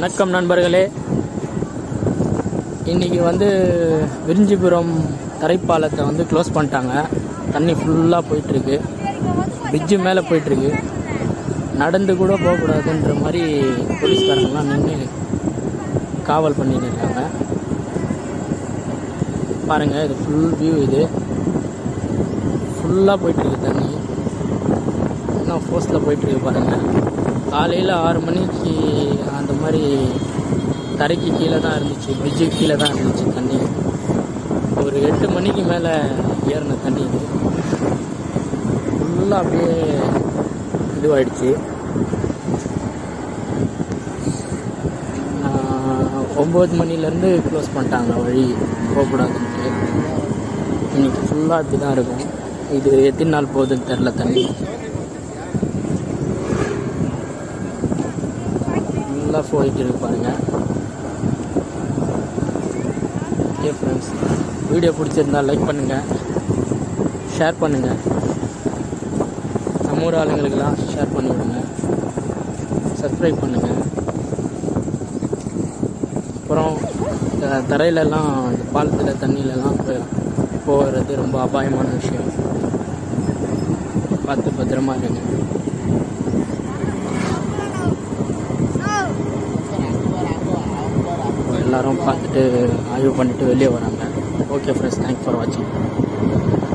வணக்கம் நண்பர்களே இன்னைக்கு வந்து விரிஞ்சிபுரம் தரைப்பாலத்தை வந்து க்ளோஸ் பண்ணிட்டாங்க தண்ணி ஃபுல்லாக போயிட்டுருக்கு பிரிட்ஜு மேலே போயிட்டுருக்கு நடந்து கூட போகக்கூடாதுன்ற மாதிரி போலீஸ்காரங்களாம் நின்று காவல் பண்ணிட்டு இருக்காங்க பாருங்கள் இது ஃபுல் வியூ இது ஃபுல்லாக போயிட்டுருக்கு தண்ணி இன்னும் ஃபோர்ஸில் போயிட்டுருக்கு பாருங்கள் காலையில் ஆறு மணிக்கு அந்த மாதிரி தரைக்கு கீழே தான் இருந்துச்சு பிரிட்ஜுக்கு கீழே தான் இருந்துச்சு தண்ணி ஒரு எட்டு மணிக்கு மேலே ஏறின தண்ணி இது ஃபுல்லாக அப்படியே இதுவாயிடுச்சு ஆஹ், ஒம்பது மணிலேருந்து க்ளோஸ் பண்ணிட்டாங்க வழி போகக்கூடாதுன்ட்டு இன்னைக்கு ஃபுல்லாக இப்படி தான் இருக்கும் இது எத்தனை நாள் போகுதுன்னு தெரில தண்ணி ஃபுல்லாக போயிட்டு இருக்கு பாருங்க ஓகே ஃப்ரெண்ட்ஸ் வீடியோ பிடிச்சிருந்தா லைக் பண்ணுங்கள் ஷேர் பண்ணுங்கள் நம்ம ஊர் ஆளுங்களுக்கெல்லாம் ஷேர் பண்ணி விடுங்க சப்ஸ்கிரைப் பண்ணுங்கள் அப்புறம் த- தரையிலலாம் இந்த பாலத்தில் தண்ணியிலலாம் போ- போகிறது ரொம்ப அபாயமான விஷயம் பார்த்து பத்திரமா இருங்க எல்லாரும் பார்த்துட்டு ஆய்வு பண்ணிட்டு வெளியே வராங்க ஓகே ஃப்ரெண்ட்ஸ் தேங்க்ஸ் ஃபார் வாட்சிங்